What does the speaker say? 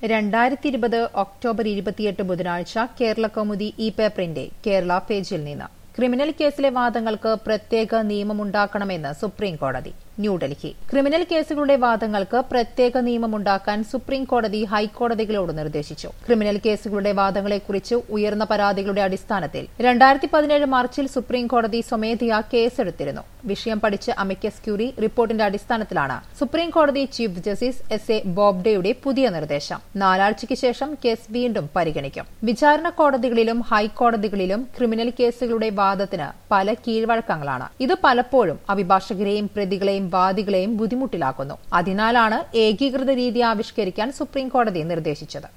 രണ്ടായിരത്തി ഇരുപത് ഒക്ടോബർ ഇരുപത്തിയെട്ട് ബുധനാഴ്ച കേരള കൗമുദി ഇ പേപ്പറിന്റെ കേരള പേജിൽ നിന്ന് ക്രിമിനൽ കേസിലെ വാദങ്ങൾക്ക് പ്രത്യേക നിയമമുണ്ടാക്കണമെന്ന് സുപ്രീം കോടതി ന്യൂഡൽഹി ക്രിമിനൽ കേസുകളുടെ വാദങ്ങൾക്ക് പ്രത്യേക നിയമമുണ്ടാക്കാൻ സുപ്രീം കോടതി ഹൈക്കോടതികളോട് നിർദ്ദേശിച്ചു ക്രിമിനൽ കേസുകളുടെ വാദങ്ങളെക്കുറിച്ച് ഉയർന്ന പരാതികളുടെ അടിസ്ഥാനത്തിൽ രണ്ടായിരത്തി പതിനേഴ് മാർച്ചിൽ സുപ്രീം കോടതി സ്വമേധയാ കേസെടുത്തിരുന്നു വിഷയം പഠിച്ച അമിക്കസ് ക്യൂറി റിപ്പോർട്ടിന്റെ അടിസ്ഥാനത്തിലാണ് സുപ്രീം കോടതി ചീഫ് ജസ്റ്റിസ് എസ് എ ബോബ്ഡെയുടെ പുതിയ നിർദ്ദേശം നാലാഴ്ചയ്ക്ക് ശേഷം കേസ് വീണ്ടും പരിഗണിക്കും വിചാരണ കോടതികളിലും ഹൈക്കോടതികളിലും ക്രിമിനൽ കേസുകളുടെ വാദത്തിന് പല കീഴ്വഴക്കങ്ങളാണ് ഇത് പലപ്പോഴും അഭിഭാഷകരെയും പ്രതികളെയും വാദികളെയും ബുദ്ധിമുട്ടിലാക്കുന്നു അതിനാലാണ് ഏകീകൃത രീതി ആവിഷ്കരിക്കാൻ സുപ്രീം കോടതി നിർദ്ദേശിച്ചത്